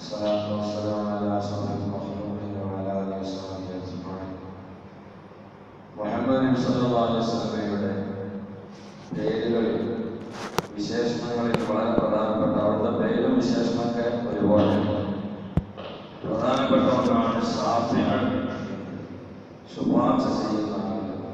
الصلاة والسلام على أشرف المخلوقين وعلى آله وصحبه أجمعين മുഹമ്മദ് സല്ലല്ലാഹു അലൈഹി വസല്ലമയുടെ പേരുകളിൽ വിശേഷണങ്ങളിൽ വളരെ പ്രധാനപ്പെട്ട അവിടുത്തെ പേരും വിശേഷണമൊക്കെ ഒരുപാട് പ്രധാനപ്പെട്ട ഒന്നാണ് ഷാഫികൾ ശുപാർശ ചെയ്യുന്ന ആളുകൾ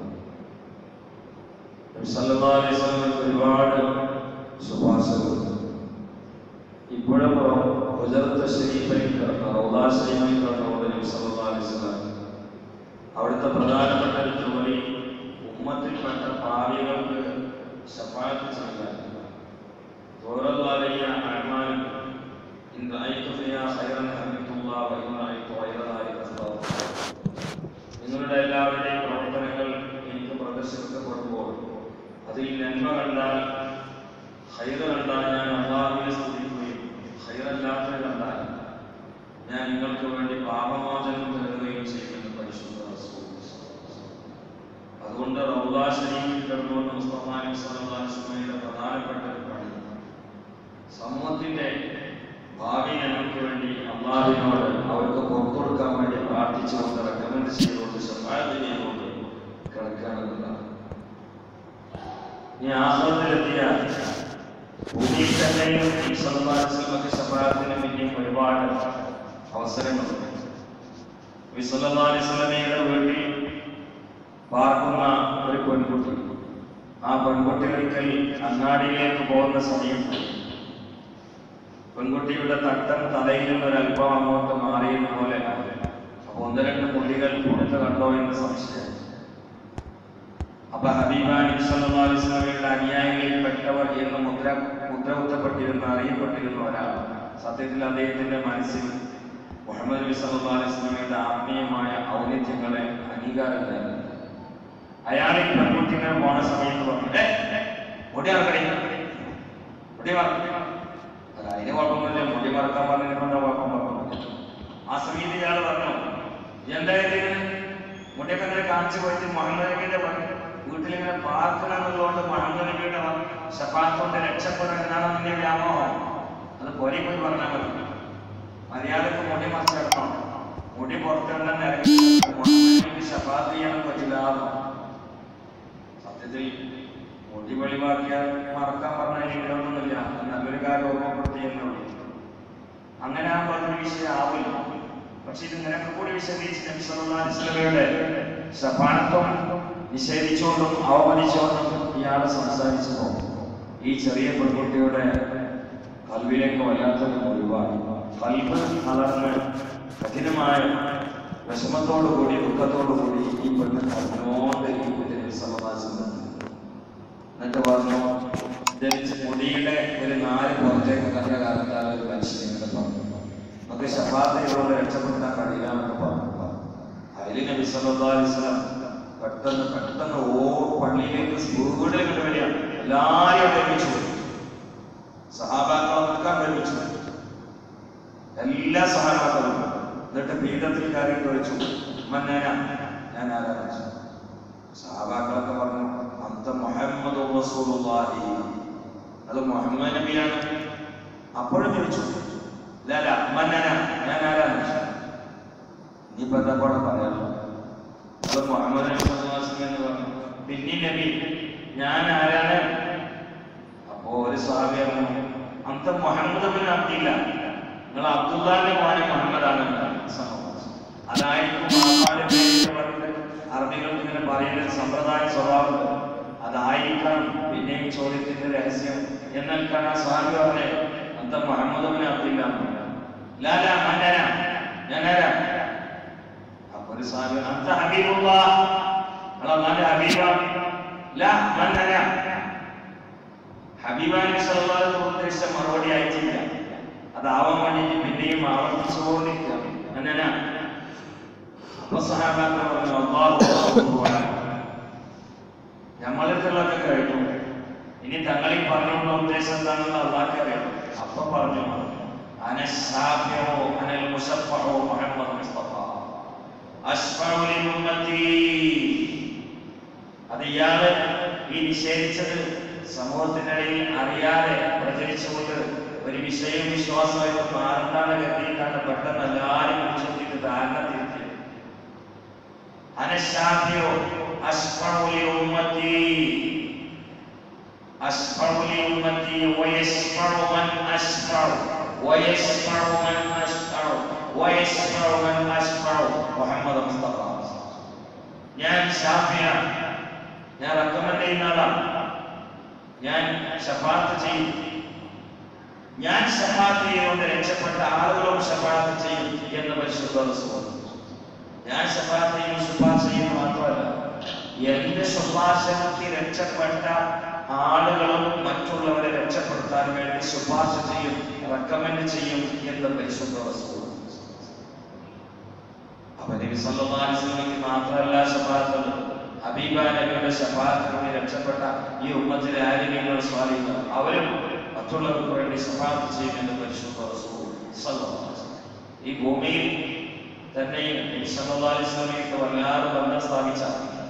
നബി സല്ലല്ലാഹു അലൈഹി വസല്ലമക്ക് ഒരുപാട് ശുപാർശകളുണ്ട് ഇപ്പോഴും ഹുജറത്ത് ഷരീഫിൽ കിടന്ന റൗദാ ഷരീഫിൽ കിടന്ന നബി സല്ലല്ലാഹു അലൈഹി വസല്ലം അവിടുത്തെ പ്രധാനപ്പെട്ട ഒരു ജോലി ഉമ്മത്തിൽപ്പെട്ട പാവികൾക്ക് ശഫാത്ത് ചെയ്യാൻ ഓരോല്ലാലയ്യ അഹ്മാനും ഇൻ റഅയ്തു ഫിഹാ ഖൈറൻ ഹമിദുല്ലാഹ് വ ഇൻ റഅയ്തു ഗൈറ ദാലിക അസ്തഗ്ഫിറുല്ലാഹ്. നിങ്ങളുടെ എല്ലാവരുടെയും പ്രവർത്തനങ്ങൾ എനിക്ക് പ്രദർശിപ്പിക്കപ്പെടുമ്പോൾ അതിൽ നന്മ കണ്ടാൽ ഹൈറ് കണ്ടാൽ ഞാൻ അള്ളാഹുവിനെ സ്തുതിക്കുകയും ഹൈറല്ലാത്തത് കണ്ടാൽ ഞാൻ നിങ്ങൾക്ക് വേണ്ടി പാപമോചനം തരുകയും ചെയ്യുമെന്ന് പരിശുദ്ധ റസൂൽ അതുകൊണ്ട് റൗദാ ശരീഫിൽ കിടന്നുകൊണ്ട് മുസ്തഫ നബി സല്ലല്ലാഹു അലൈഹി വസല്ലമയുടെ പ്രധാനപ്പെട്ട ഒരു പണി സമൂഹത്തിന്റെ ഭാവി ഞങ്ങൾക്ക് വേണ്ടി അള്ളാഹുവിനോട് അവർക്ക് പുറത്തു കൊടുക്കാൻ വേണ്ടി പ്രാർത്ഥിച്ചുകൊണ്ട് റെക്കമെൻഡ് ചെയ്തുകൊണ്ട് ശഫാഅത്ത് ചെയ്തുകൊണ്ട് കിടക്കുകയാണെന്നുള്ളതാണ് ഇനി ആഹ്ലത്തിലെത്തിയ ഭൂമിയിൽ തന്നെയും ഈ സല്ലല്ലാഹു അലൈഹി വസല്ലമക്ക് ശഫാഅത്തിന് പിന്നെയും ഒരുപാട് അവസരങ്ങളുണ്ട് നബി സല്ലല്ലാഹു അലൈഹി വസല്ലമയുടെ വീട്ടിൽ പാർക്കുന്ന ഒരു പെൺകുട്ടി ആ പെൺകുട്ടികൾക്ക് അങ്ങാടിയിലേക്ക് പോകുന്ന സമയത്ത് പെൺകുട്ടിയുടെ തട്ടം തലയിൽ നിന്ന് ഒരല്പം അങ്ങോട്ട് മാറിയത് പോലെ അപ്പൊ ഒന്ന് രണ്ട് മുടികൾ പുറത്ത് കണ്ടോ എന്ന് സംശയം അപ്പൊ ഹബീബാനി സല്ലല്ലാഹു അലൈഹി വസല്ലമയുടെ അനുയായികളിൽ പെട്ടവർ എന്ന് മുദ്ര മുദ്ര കുത്തപ്പെട്ടിരുന്ന അറിയപ്പെട്ടിരുന്ന ഒരാൾ സത്യത്തിൽ അദ്ദേഹത്തിന്റെ മനസ്സിൽ മുഹമ്മദ് നബി സല്ലല്ലാഹു അലൈഹി വസല്ലമയുടെ ആത്മീയമായ ഔന്നിത്യങ്ങളെ അംഗീകാരമില്ലായിരുന്നു അയാൾ ഈ പെൺകുട്ടികൾ പോണ സമയത്ത് പറഞ്ഞു "ഏ, ഏ, മുടി മറക്കണേ മുടി മറക്കണേ അല്ല അതിന് കുഴപ്പമൊന്നുമില്ല മുടി മറക്കാൻ പറഞ്ഞതിന് എന്താ കുഴപ്പം കുഴപ്പമൊന്നുമില്ല ആ സമയത്ത് ഇയാൾ പറഞ്ഞു എന്തായാലും മുടിയൊക്കെ ഇങ്ങനെ കാണിച്ചു പോയിട്ട് മുഹമ്മദ് നബിയുടെ വീട്ടിലിങ്ങനെ പാർക്കണം എന്നുള്ളതുകൊണ്ട് മുഹമ്മദ് നബിയുടെ ഷഫാത്തോണ്ട് രക്ഷപ്പെടാൻ എന്നാണ് നിന്റെ വ്യാമോഹം അത് പോരി പോയി പറഞ്ഞാൽ മതി മര്യാദക്ക് മുടി മറിച്ചിടണം മുടി പുറത്തിടണം ഇറങ്ങി മുഹമ്മദ് നബി ഷഫാത്ത് ചെയ്യാൻ പറ്റില്ല സത്യത്തിൽ മുടി വെളിവാക്കിയാൽ മറക്കാൻ പറഞ്ഞാൽ ഇടൊന്നുമില്ല നല്ലൊരു കാര്യം ഓർമ്മപ്പെടുത്തിയെന്നുള്ളൂ അങ്ങനെ ആകുമ്പോൾ അതൊരു വിഷയം ആവില്ല പക്ഷെ ഇത് നിനക്ക് കൂടി വിശദീകരിച്ച് നബി സല്ലല്ലാഹു അലൈഹി വസല്ലമയുടെ ശഫാഅത്തും നിഷേധിച്ചുകൊണ്ടും അവമതിച്ചുകൊണ്ടും ഇയാൾ സംസാരിച്ചപ്പോൾ ഈ ചെറിയ പെൺകുട്ടിയുടെ കൽവിലേക്ക് വല്ലാത്തൊരു മുറിവാണ് കൽവ് തളർന്ന് കഠിനമായ വിഷമത്തോടു കൂടി ദുഃഖത്തോടു കൂടി ഈ പെണ്ണ് കരഞ്ഞോണ്ട് ഈ കുട്ടിയെ സമാധാനം എന്നിട്ട് പറഞ്ഞു ധരിച്ച് മുടിയുടെ ഒരു നാല് പുറത്തേക്ക് കണ്ട കാലത്താൽ ഒരു മനുഷ്യൻ ഇങ്ങനെ പറഞ്ഞു നമുക്ക് ശഫാത്തയോട് രക്ഷപ്പെടുത്താൻ കഴിയില്ല എന്നൊക്കെ പറഞ്ഞു അതിൽ നബി സല്ലല്ലാഹു അലൈഹി വസല്ലം പെട്ടെന്ന് പെട്ടെന്ന് ഓ പള്ളിയിലേക്ക് സ്കൂളിലേക്ക് വരികയാണ് എല്ലാവരും ഒരുമിച്ചു സഹാബാക്കളൊക്കെ ഒരുമിച്ചു എല്ലാ സഹാബാക്കളും എന്നിട്ട് പീഠത്തിൽ കയറി ചോദിച്ചു മന്നേന ഞാൻ ആരാധിച്ചു സഹാബാക്കളൊക്കെ പറഞ്ഞു അന്ത മുഹമ്മദ് റസൂലുള്ളാഹി അത് മുഹമ്മദ് നബിയാണ് അപ്പോഴും ചോദിച്ചു ലാല മന്നന ഞാൻ ആരാധിച്ചു ഇനിയിപ്പോ എന്താ കൂടെ പറയാമോ അത് മുഹമ്മദ് നബി സല്ലല്ലാഹു അലൈഹി വസല്ലം എന്ന് പറഞ്ഞു പിന്നെ നബി ഞാൻ ആരാണ് അപ്പോ ഒരു സാഹബി പറഞ്ഞു അന്ത മുഹമ്മദ് ബിൻ അബ്ദില്ല നിങ്ങൾ അബ്ദുല്ലാന്റെ മോനെ മുഹമ്മദാണ് അതായിരിക്കും മാപ്പാടെ പേരിട്ട് പറഞ്ഞിട്ട് അറബികൾക്ക് ഇങ്ങനെ പറയുന്ന ഒരു സമ്പ്രദായ സ്വഭാവം അതായിരിക്കാം പിന്നെയും ചോദ്യത്തിന്റെ രഹസ്യം എന്നാൽ കാണാൻ സ്വാമി പറഞ്ഞേ അന്ത മുഹമ്മദ് ബിൻ അബ്ദില്ല ലാല മന്നന ഞാനാരാ അപ്പൊ ഒരു സ്വാമി അന്ത ഹബീബുള്ള നിങ്ങൾ അള്ളാന്റെ ഹബീബ ലാ മന്നന ഹബീബാനി സല്ലല്ലാഹു ഉദ്ദേശിച്ച മറുപടി അയച്ചില്ല അതാവാൻ വേണ്ടിയിട്ട് പിന്നെയും ആവർത്തിച്ചുകൊണ്ടിരിക്കുക അങ്ങനെ അപ്പൊ സഹാബാക്കൾ പറഞ്ഞു അള്ളാഹു നമ്മളടുത്തുള്ളതൊക്കെ കഴിഞ്ഞു ഇനി തങ്ങളിൽ പറഞ്ഞുള്ള ഉദ്ദേശം എന്താണെന്ന് അള്ളാഹ്ക്ക് അറിയാം അപ്പൊ പറഞ്ഞു അനശാഫിയോ അനൽ മുസഫഹോ മുഹമ്മദ് മുസ്തഫ അഷ്ഫഉ ലി ഉമ്മത്തി അത് ഇയാള് ഈ നിഷേധിച്ചത് സമൂഹത്തിനിടയിൽ അറിയാതെ പ്രചരിച്ചുകൊണ്ട് ഒരു വിഷയം വിഷയം വിശ്വാസമായിട്ട് മാറണ്ടാണ് കരുതിയിട്ടാണ് പെട്ടെന്ന് എല്ലാവരും വിളിച്ചോണ്ടിട്ട് ധാരണ തിരിച്ചു അനശാഖ്യോ അഷ്ഫഉലി ഉമ്മത്തി അഷ്ഫഉലി ഉമ്മത്തി വയസ്ഫഉ മൻ അഷ്ഫഉ വയസ്ഫഉ മൻ അഷ്ഫഉ വയസ്ഫഉ മൻ അഷ്ഫഉ മുഹമ്മദ് മുസ്തഫ ഞാൻ ഷാഫിയാണ് ഞാൻ റെക്കമെൻഡ് ചെയ്യുന്ന ആളാണ് ഞാൻ ഷഫാത്ത് ചെയ്യും ഞാൻ ഷഫാത്ത് ചെയ്തുകൊണ്ട് രക്ഷപ്പെട്ട ആളുകളും ഷഫാത്ത് ചെയ്യും എന്ന് പരിശുദ്ധ റസൂൽ ഞാൻ ഷഫാത്ത് ചെയ്യും ശുപാർശ ചെയ്യുന്നു മാത്രമല്ല എന്റെ ശുപാർശത്തിൽ രക്ഷപ്പെട്ട ആളുകളും മറ്റുള്ളവരെ രക്ഷപ്പെടുത്താൻ വേണ്ടി ശുപാർശ ചെയ്യും റെക്കമെൻഡ് ചെയ്യും എന്ന് പരിശുദ്ധ റസൂൽ അപ്പൊ നബി സല്ലല്ലാഹു അലൈഹി വസല്ലമയ്ക്ക് മാത്രമല്ല ശഫാത്ത് ഹബീബ നബിയുടെ ശഫാത്തിലൂടെ രക്ഷപ്പെട്ട ഈ ഉമ്മത്തിലെ ആരെങ്കിലും സ്വാധീനം അവരും മറ്റുള്ളവർക്ക് വേണ്ടി ശഫാത്ത് ചെയ്യുമെന്ന് പരിശുദ്ധ റസൂൽ സല്ലല്ലാഹു അലൈഹി വസല്ലം. ഈ ഭൂമിയിൽ തന്നെയും നബി സല്ലല്ലാഹു അലൈഹി വസല്ലമയ്ക്ക് വല്ലാതെ ബന്ധം സ്ഥാപിച്ച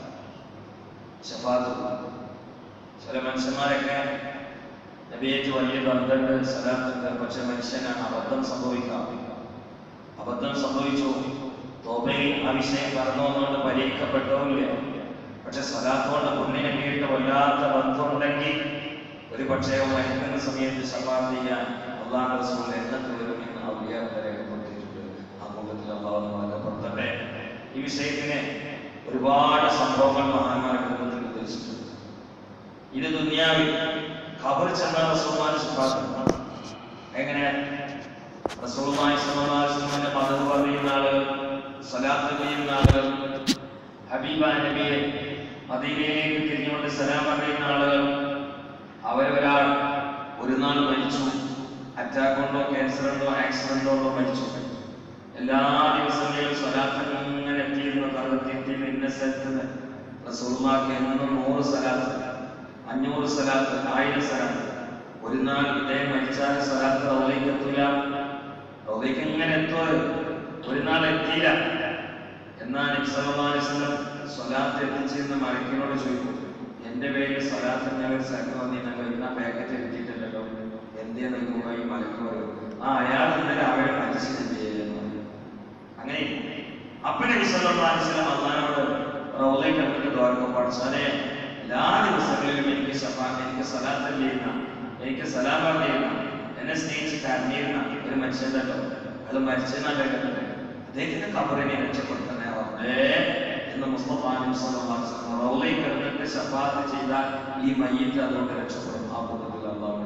ശഫാത്ത് ചില മനുഷ്യന്മാരൊക്കെ നബിയേറ്റ് വലിയ ബന്ധമുണ്ട് സലാത്തുണ്ട് പക്ഷെ മനുഷ്യനാണ് അബദ്ധം സംഭവിക്കാം അബദ്ധം സംഭവിച്ചു തോബയിൽ ആ വിഷയം പറഞ്ഞു വന്നുകൊണ്ട് പരിഹരിക്കപ്പെട്ടവുമില്ല പക്ഷെ സ്വലാത്തോണ്ട് പുണ്യം കേട്ട് വല്ലാത്ത ബന്ധമുണ്ടെങ്കിൽ ഒരു പക്ഷേ മരിക്കുന്ന സമയത്ത് ശപാത്ത് ചെയ്യാൻ അള്ളാഹ് റസൂൽ എന്നത്ത് വരുമെന്ന് ഔലിയാക്കൾ രേഖപ്പെടുത്തിയിട്ടുണ്ട് ആ മുഖത്തിൽ അള്ളാഹു ബന്ധപ്പെടുത്തട്ടെ ഈ വിഷയത്തിന് ഒരുപാട് സംഭവങ്ങൾ മഹാന്മാരുടെ കുടുംബത്തിൽ ഉദ്ദേശിച്ചിട്ടുണ്ട് ഇത് ദുന്യാവിൽ ഖബർ ചെന്ന റസൂൽമാർ ശുപാർശ എങ്ങനെ റസൂലുള്ളാഹി സ്വല്ലല്ലാഹു അലൈഹി വസല്ലമയുടെ മദത് പറയുന്ന ആളുകൾ സലാത്ത് ചെയ്യുന്ന ആളുകൾ ഹബീബ നബിയെ മദീനയിലേക്ക് തിരിഞ്ഞുകൊണ്ട് സലാം പറയുന്ന ആളുകൾ അവരൊരാൾ ഒരു നാൾ മരിച്ചു അറ്റാക്ക് കൊണ്ടോ ക്യാൻസർ കൊണ്ടോ ആക്സിഡന്റോ കൊണ്ടോ മരിച്ചു എല്ലാ ദിവസങ്ങളിലും സലാത്ത് ഇങ്ങനെ എത്തിയിരുന്ന കറുത്തി ഇന്ന സ്ഥലത്ത് റസൂലുള്ളാഹിക്ക് എന്നും നൂറ് സലാത്ത് അഞ്ഞൂറ് സലാത്ത് ആയിരം സലാത്ത് ഒരു നാൾ ഇദ്ദേഹം മരിച്ചാൽ സലാത്ത് റൗലേക്ക് എത്തൂല റൗലേക്ക് ഇങ്ങനെ എത്തോ ഒരു നാൾ എത്തിയില്ല എന്നാൽ ഇസ്ലാം സ്വലാത്ത് എത്തിച്ചെന്ന് മലക്കിനോട് ചോദിക്കും എന്റെ പേരിൽ സ്വലാത്ത് ഞാൻ ഒരു സ്ഥലത്ത് വന്നിട്ടുണ്ടല്ലോ ഇന്ന് ആ പാക്കറ്റ് എത്തിയിട്ടില്ലല്ലോ എന്തേ നിൽക്കുക ഈ മലക്ക് പറയും ആ അയാൾ ഇന്നലെ അവരെ മരിച്ചിട്ടുണ്ട് അങ്ങനെ അപ്പനെ വിശ്വസ്ലാം അള്ളഹാനോട് റൗലേക്ക് എന്നിട്ട് തോർക്കും പഠിച്ചാലേ എല്ലാ ദിവസങ്ങളിലും എനിക്ക് ശഫാൻ എനിക്ക് സലാത്ത് ചെയ്യുന്ന എനിക്ക് സലാം ചെയ്യുന്ന എന്നെ സ്നേഹിച്ച് കരഞ്ഞിരുന്ന ഒരു മനുഷ്യണ്ടല്ലോ അത് മരിച്ചെന്നല്ല കേട്ടത് അദ്ദേഹത്തിന്റെ കബറിനെ രക്ഷപ്പെടുത്തണേ റബ്ബേ എന്ന് മുസ്തഫാനും റൗലേക്ക് എന്നിട്ട് ശഫാത്ത് ചെയ്താൽ ഈ മയ്യത്ത് അതുകൊണ്ട് രക്ഷപ്പെടും ആ കൂട്ടത്തിൽ അള്ളാഹു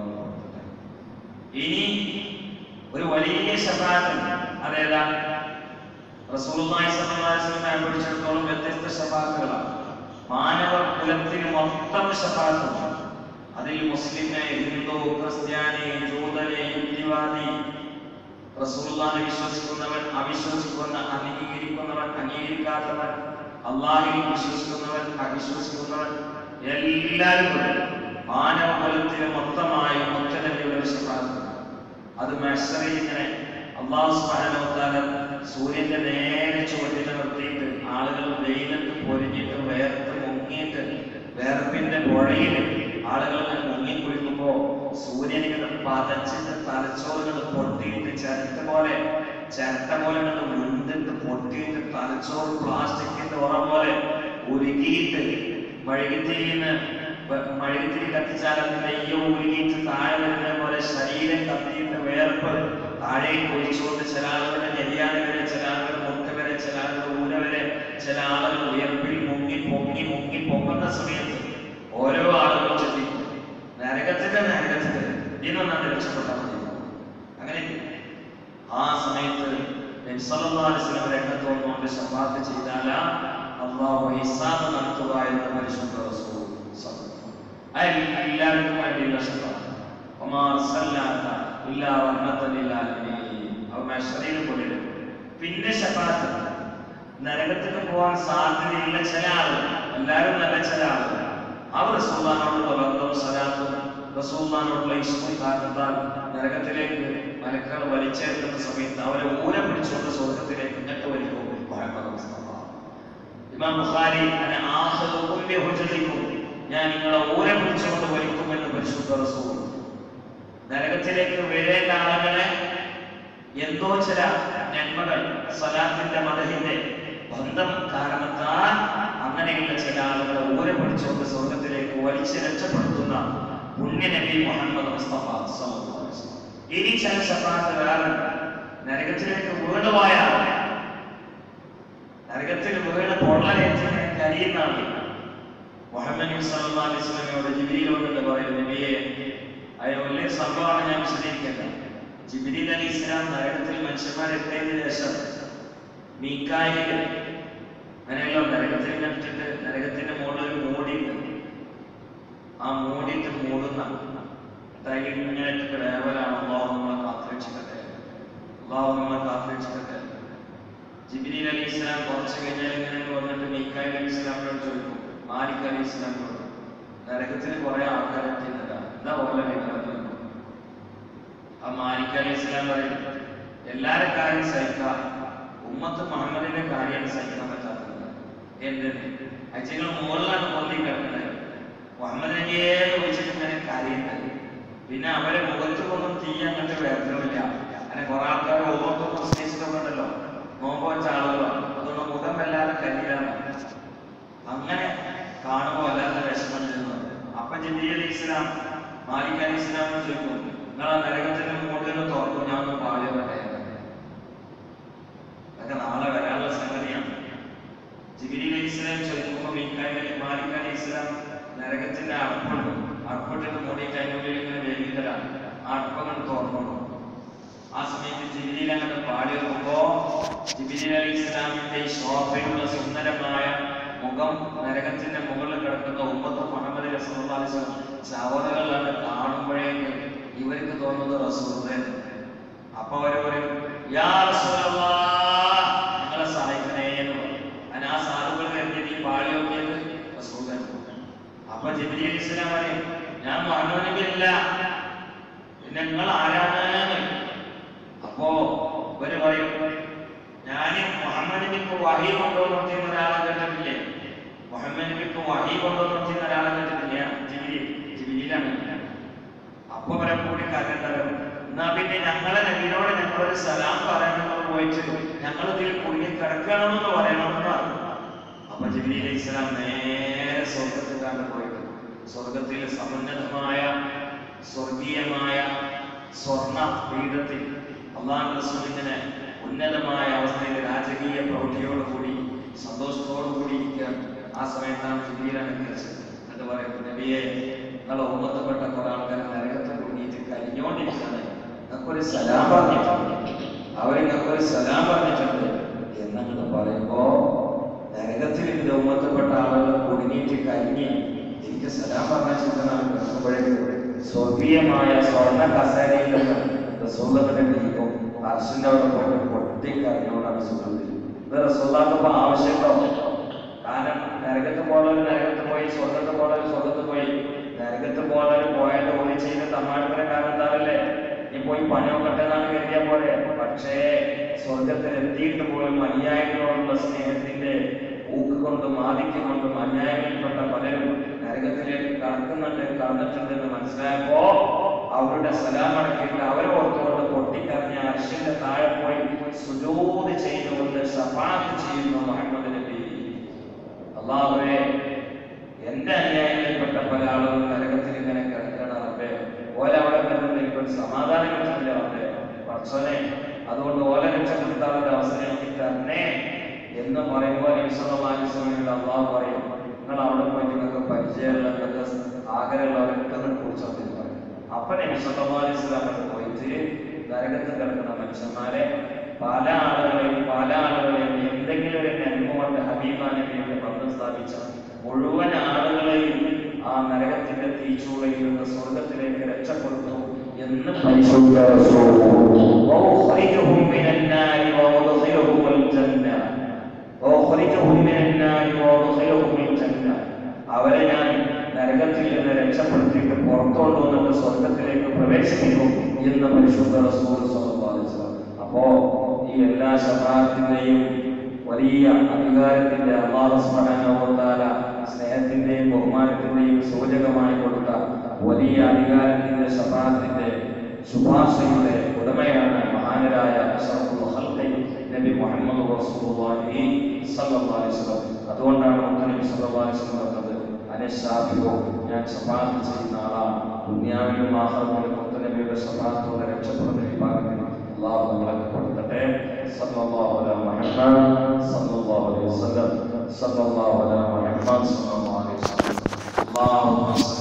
ഇനി ഒരു വലിയ ശഫാത്ത് അതേതാ റസൂലുള്ളാഹി സ്വല്ലല്ലാഹു അലൈഹി വസല്ലമയെ പിടിച്ചിടത്തോളം വ്യത്യസ്ത ശഫാത്തുകളാണ് മാനവ കുലത്തിന് മൊത്തം ശഫാത്തുണ്ട് അതിൽ മുസ്ലിമെ ഹിന്ദു ക്രിസ്ത്യാനി ജൂതനെ യുക്തിവാദി റസൂലുള്ളാഹിനെ വിശ്വസിക്കുന്നവൻ അവിശ്വസിക്കുന്ന അംഗീകരിക്കുന്നവൻ അംഗീകരിക്കാത്തവൻ അള്ളാഹിൽ വിശ്വസിക്കുന്നവൻ അവിശ്വസിക്കുന്നവൻ എല്ലാവരും ഉണ്ട്. മാനവ കുലത്തിന് മൊത്തമായി ഒറ്റനബിയുടെ ശഫാത്ത് അത് മത്സരം ഇങ്ങനെ അള്ളാഹു സുബ്ഹാനഹു വ തആല സൂര്യന്റെ നേരെ ചുവട്ടിൽ നിർത്തിയിട്ട് ആളുകൾ വെയിലത്ത് പൊരിഞ്ഞിട്ട് വേർത്ത് മുങ്ങിയിട്ട് വേർപ്പിന്റെ പുഴയിൽ ആളുകൾ ഇങ്ങനെ മുങ്ങി കുളിക്കുമ്പോ സൂര്യൻ ഇങ്ങനെ പതച്ചിട്ട് തലച്ചോറുകൾ പൊട്ടിയിട്ട് ചിരട്ട പോലെ ചിരട്ട പോലെ ഇങ്ങനെ മുണ്ടിട്ട് പൊട്ടിയിട്ട് തലച്ചോറ് പ്ലാസ്റ്റിക്കിന്റെ ഉറ പോലെ ഉരുകിയിട്ട് മെഴുകുതിരിന്ന് മെഴുകുതിരി കത്തിച്ചാൽ അത് നെയ്യോ ഉരുകിയിട്ട് താഴെ വരുന്ന പോലെ ശരീരം കത്തിയിട്ട് വേർപ്പ് താഴേക്ക് ഒഴിച്ചുകൊണ്ട് ചില ആളുകളുടെ നെയ്യാന വരെ ചില ആളുകൾ മുട്ട വരെ ചില ആളുകൾ ഊര വരെ ചില ആളുകൾ ഉയർപ്പിൽ മുങ്ങി പൊങ്ങി മുങ്ങി പൊങ്ങുന്ന സമയത്ത് ഓരോ ആളുകളും ചിന്തിക്കും നരകത്തിന്റെ നരകത്തിന്റെ ഇതിനൊന്നാണ് രക്ഷപ്പെട്ടാൽ മതി അങ്ങനെ ആ സമയത്ത് നബി സല്ലല്ലാഹു അലൈഹി വസല്ലം രംഗത്തോടുകൊണ്ട് ശഫാത്ത് ചെയ്താല അള്ളാഹു ഹിസാബ് നടത്തുക എന്ന് പരിശുദ്ധ റസൂൽ സല്ലല്ലാഹു അലൈഹി വസല്ലം. അത് എല്ലാവർക്കും വേണ്ടിയുള്ള ശഫാത്ത് വമാ അർസൽനാക ഇല്ലാ റഹ്മത്തൻ ലിൽ ആലമീൻ അവ മഹ്ശറിൽ കൊണ്ടിടും പിന്നെ ശഫാത്ത് നരകത്തിൽ പോകാൻ സാധ്യതയുള്ള ചില ആളുകൾ എല്ലാവരും നല്ല ചില ആളുകൾ അവർ റസൂലുള്ളാഹിനോടുള്ള ബന്ധവും സലാത്തും റസൂലുള്ളാഹിനോടുള്ള ഇഷ്ടവും കാരണത്താൽ നരകത്തിലേക്ക് മലക്കൾ വലിച്ചെടുക്കുന്ന സമയത്ത് അവരെ ഊര പിടിച്ചുകൊണ്ട് സ്വർഗത്തിലേക്ക് ഇങ്ങോട്ട് വലിക്കും മുഹമ്മദ് മുസ്തഫ ഇമാം ബുഖാരി അങ്ങനെ ആഹ്ലവും ബിഹുജ്ജതിക്കും ഞാൻ നിങ്ങളെ ഊര പിടിച്ചുകൊണ്ട് വലിക്കുമെന്ന് പരിശുദ്ധ റസൂൽ നരകത്തിലേക്ക് വരേണ്ട ആളുകളെ എന്തോ ചില നന്മകൾ സ്വലാത്തിന്റെ മതത്തിന്റെ ബന്ധം കാരണത്താൽ അങ്ങനെയുള്ള ചില ആളുകളെ ഊരെ പിടിച്ചുകൊണ്ട് സ്വർഗത്തിലേക്ക് വലിച്ച് രക്ഷപ്പെടുത്തുന്ന പുണ്യ നബി മുഹമ്മദ് മുസ്തഫ സല്ലല്ലാഹു അലൈഹി വസല്ലം. ഇനി ചില ശബ്ദാർത്ഥകാരൻ നരകത്തിലേക്ക് വീണുപോയ ആളെ നരകത്തിൽ വീണ് പൊള്ളലേറ്റ് കരിയുന്ന ആളെ മുഹമ്മദ് നബി സല്ലല്ലാഹു അലൈഹി വസല്ലമയോട് ജിബ്രീലോട് പറയുന്നു നബിയെ അയ്യോ വലിയ സംഭവമാണ് ഞാൻ വിശദീകരിക്കേണ്ടത് ജിബ്രീൽ അലി ഇസ്ലാം നരകത്തിൽ മനുഷ്യന്മാരെത്തിയതിനു ശേഷം മീക്കായിൽ അങ്ങനെയല്ലോ നരകത്തിൽ കണ്ടിട്ട് നരകത്തിന്റെ മുകളിൽ ഒരു മൂടിയുണ്ട് ആ മൂടിയിട്ട് മൂടുന്ന തൈ ഇങ്ങനെ ഇട്ടിട്ട് ലേവലാണ് അള്ളാഹു നമ്മളെ കാത്തുരക്ഷിക്കട്ടെ അള്ളാഹു നമ്മളെ കാത്തുരക്ഷിക്കട്ടെ ജിബ്രീൽ അലി ഇസ്ലാം കുറച്ച് കഴിഞ്ഞാൽ ഇങ്ങനെ വന്നിട്ട് മീക്കായിൽ അലി ഇസ്ലാമിനോട് ചോദിക്കും മാലിക് അലി ഇസ്ലാമിനോട് നരകത്തിൽ കുറെ ആൾക്കാർ എത്തിയില്ല എന്താ പോലെ നിങ്ങൾ ആ മാലിക് അലി ഇസ്ലാം പറയും എല്ലാരെ കാര്യം സഹിക്കാം ഉമ്മത്ത് മുഹമ്മദിന്റെ കാര്യം സഹിക്കാൻ പറ്റാത്തത് എന്ത് അച്ഛങ്ങൾ മുകളിലാണ് പൊന്തി കിടക്കുന്നത് മുഹമ്മദ് നബിയെ വിളിച്ചിട്ട് ഇങ്ങനെ കാര്യമുണ്ട് പിന്നെ അവരെ മുഖത്ത് കൊന്നും തീ അങ്ങനത്തെ വേർക്കമില്ല അങ്ങനെ കുറെ ആൾക്കാർ ഓർത്ത് ക്രിസ്ത്യൻസിലൊക്കെ ഉണ്ടല്ലോ നോമ്പ് വെച്ച ആളുകളോ അതുകൊണ്ട് മുഖം വല്ലാതെ കരിയിലാണ് അങ്ങനെ കാണുമ്പോൾ വല്ലാത്ത വിഷമം ചെന്നത് അപ്പൊ ജിബി അലി ഇസ്ലാം മാലിക് അലി ഇസ്ലാമിനോട് ചോദിക്കും നിങ്ങൾ ആ നരകത്തിന്റെ മുകളിൽ നിന്ന് തുറക്കും ഞാൻ ഒന്ന് പാടി വരട്ടെ അതൊക്കെ നാളെ വരാനുള്ള സംഗതിയാണ് ജിബിരി അലി ഇസ്ലാം ചോദിക്കുമ്പോൾ മീക്കായി അലി മാലിക് അലി ഇസ്ലാം നരകത്തിന്റെ അർപ്പുണ്ട് അർപ്പിട്ടിട്ട് മൂടി കൈനുള്ളിൽ ഇങ്ങനെ വേവിക്കലാണ് അർപ്പങ്ങൾ തുറന്നു ആ സമയത്ത് ജിബിരിയിൽ അങ്ങോട്ട് പാടി വെക്കുമ്പോ ജിബിരി അലി ഇസ്ലാമിന്റെ ഈ ശോഭയുള്ള സുന്ദരമായ മുഖം നരകത്തിന്റെ മുകളിൽ കിടക്കുന്ന ഉമ്മത്ത് മുഹമ്മദ് റസൂൽ ചവറുകളാണ് കാണുമ്പോഴേക്ക് ഇവർക്ക് തോന്നുന്നത് റസൂലെ അപ്പൊ അവര് പറയും യാ റസൂലല്ലാഹ് നിങ്ങളെ സഹായിക്കണേ എന്ന് പറയും അതിന് ആ സാധുക്കൾ കരുതി ഈ പാളി നോക്കിയത് റസൂലൻ അപ്പൊ ജിബ്രീൽ അലൈഹി ഇസ്ലാം പറയും ഞാൻ മുഹമ്മദ് നബി അല്ല പിന്നെ നിങ്ങൾ ആരാണ് എന്ന് ചോദിക്കും. അപ്പോ ഇവര് പറയും ഞാൻ മുഹമ്മദ് നബിക്ക് വഹി കൊണ്ടുവന്ന് നിർത്തിയ ഒരാളെ കേട്ടിട്ടില്ലേ മുഹമ്മദ് നബിക്ക് വഹി കൊണ്ടുവന്ന് നിർത്തിയ ഒരാളെ കേട്ടിട്ടില്ല ജിബ്രീൽ ജിബ്രീലാണ് അപ്പൊ വരെ കൂടി കരണ്ടല്ലോ എന്നാ പിന്നെ ഞങ്ങളെ നബിനോട് ഞങ്ങളൊരു സലാം പറയണമെന്ന് പോയിട്ട് ഞങ്ങൾ ഇതിൽ കുടുങ്ങി കിടക്കണമെന്ന് പറയണമെന്ന് പറഞ്ഞു അപ്പൊ ജിബ്രീൽ അലൈഹി ഇസ്ലാം നേരെ സ്വർഗത്തിലാണ് പോയിട്ട് സ്വർഗത്തിൽ സമുന്നതമായ സ്വർഗീയമായ സ്വർണ പീഠത്തിൽ അള്ളാഹു റസൂലിങ്ങനെ ഉന്നതമായ അവസ്ഥയിൽ രാജകീയ പ്രൗഢിയോടുകൂടി സന്തോഷത്തോടുകൂടി ഇരിക്കുകയാണ് ആ സമയത്താണ് ജിബ്രീൽ അനുഗ്രഹിച്ചത് എന്നിട്ട് പറയും നബിയെ നിങ്ങളെ ഉമ്മത്തപ്പെട്ട കുറെ ആൾക്കാർ നരകത്തെ കുടുങ്ങിയിട്ട് കരിഞ്ഞോണ്ടിരിക്കുകയാണ് ഞങ്ങൾക്കൊരു സലാം പറഞ്ഞിട്ടുണ്ട് അവർ ഞങ്ങൾക്കൊരു സലാം പറഞ്ഞിട്ടുണ്ട് എന്നങ്ങോട്ട് പറയുമ്പോ നരകത്തിൽ ഇതിന്റെ ഉമ്മത്തപ്പെട്ട ആളുകൾ കുടുങ്ങിയിട്ട് കരിഞ്ഞ് എനിക്ക് സലാം പറഞ്ഞ ചിന്തനാണ് കിടക്കുമ്പോഴേക്കും സ്വർഗീയമായ സ്വർണ്ണ കസേരയിൽ നിന്ന് റസൂലത്തിന്റെ ദീപം അർശന്റെ അവിടെ പോയിട്ട് പൊട്ടി കരഞ്ഞോണ്ടാണ് സുഖത്തിൽ ഇത് റസൂലാക്കപ്പോ ആവശ്യമുണ്ടോ കാരണം നരകത്ത് പോകാൻ നരകത്ത് പോയി സ്വർഗത്ത് പോകാൻ സ്വർഗത്ത് പോയി നരകത്ത് പോകാൻ പോയാൽ ഓടി ചെയ്ത തമ്മാടിപ്പനെ കാരണത്താറല്ലേ നീ പോയി പണി നോക്കട്ടെ എന്നാണ് കരുതിയ പോലെ പക്ഷേ സ്വർഗത്തിൽ എത്തിയിട്ട് പോലും അന്യായങ്ങളോടുള്ള സ്നേഹത്തിന്റെ ഊക്ക് കൊണ്ടും ആദിത്യം കൊണ്ടും അന്യായങ്ങളിൽപ്പെട്ട പലരും നരകത്തിലേക്ക് കടക്കുന്നുണ്ട് കടന്നിട്ടുണ്ടെന്ന് മനസ്സിലായപ്പോ അവരുടെ സലാം അടക്കിയിട്ട് അവരെ ഓർത്തുകൊണ്ട് പൊട്ടിക്കറിഞ്ഞ അർഷിന്റെ താഴെ പോയി സുജൂത് ചെയ്തുകൊണ്ട് സഫാത്ത് ചെയ്യുന്നു മുഹമ്മദ് നബി അള്ളാഹുവേ എന്റെ അന്യായങ്ങളിൽപ്പെട്ട പല ആളുകളും നരകത്തിൽ ഇങ്ങനെ കിടക്കണം റബ്ബേ ഓല അവിടെ കിടന്നിട്ട് എനിക്കൊരു സമാധാനം കിട്ടുന്നില്ല റബ്ബേ പക്ഷേ അതുകൊണ്ട് ഓല രക്ഷപ്പെടുത്താനുള്ള അവസരം എനിക്ക് തരണേ എന്ന് പറയുമ്പോൾ ഈശ്വരമാനുസരണയുടെ അള്ളാഹു പറയും നിങ്ങൾ അവിടെ പോയിട്ട് നിങ്ങൾക്ക് പരിചയമുള്ള നിങ്ങൾക്ക് ആഗ്രഹമുള്ളവരൊക്കെ ഒന്ന് കുറിച്ചോണ്ടി പറയും അപ്പൊ ഈശ്വരമാനുസരണം പോയിട്ട് നരകത്ത് കിടക്കുന്ന മനുഷ്യന്മാരെ പല ആളുകളെയും പല ആളുകളെയും എന്തെങ്കിലും ഒരു നന്മ കൊണ്ട് ഹബീബാനബിയുടെ ബന്ധം സ്ഥാപിച്ച മുഴുവൻ ആളുകളെയും ആ നരകത്തിന്റെ തീച്ചൂളയിൽ നിന്ന് സ്വർഗത്തിലേക്ക് രക്ഷപ്പെടുത്തും എന്ന് പരിശുദ്ധ റസൂൽ. وأخرجهم من النار وأدخلهم الجنة وأخرجهم من النار وأدخلهم الجنة അവരെ ഞാൻ നരകത്തിൽ നിന്ന് രക്ഷപ്പെടുത്തിയിട്ട് പുറത്തോട്ട് വന്നിട്ട് സ്വർഗത്തിലേക്ക് പ്രവേശിപ്പിക്കും എന്ന് പരിശുദ്ധ റസൂൽ സ്വല്ലല്ലാഹു അലൈഹി വസല്ലം. അപ്പോ ഈ എല്ലാ ശബ്ദത്തിന്റെയും വലിയ അധികാരത്തിന്റെ അള്ളാഹു സുബ്ഹാനഹു വ തആല സ്നേഹത്തിന്റെയും ബഹുമാനത്തിന്റെയും സൂചകമായി കൊടുത്ത വലിയ അധികാരത്തിന്റെ ശബ്ദത്തിന്റെ ശുപാർശയുടെ ഉടമയാണ് മഹാനരായ അഷ്റഫുൽ ഖൽഖി നബി മുഹമ്മദ് റസൂലുള്ളാഹി സ്വല്ലല്ലാഹു അലൈഹി വസല്ലം അതുകൊണ്ടാണ് നമുക്ക് നബി സ്വല്ലല്ലാഹു അലൈഹി വസല്ലം പറഞ്ഞത് അനശാഫിയോ ഞാൻ ശുപാർശ ചെയ്യുന്ന ആളാണ് ദുനിയാവിലും ആഹ്റത്തിലും മുത്ത നബിയുടെ ശുപാർശത്തോടെ രക്ഷപ്പെടുന്ന വിഭാഗത്തിൽ അള്ളാഹു നമ്മളെ കൊടുക്കട്ടെ സല്ലല്ലാഹു അലൈഹി മുഹമ്മദ് സല്ലല്ലാഹു അലൈഹി വസല്ലം സല്ലല്ലാഹു അലൈഹി മുഹമ്മദ് സല്ലല്ലാഹു അലൈഹി വസല്ലം اللهم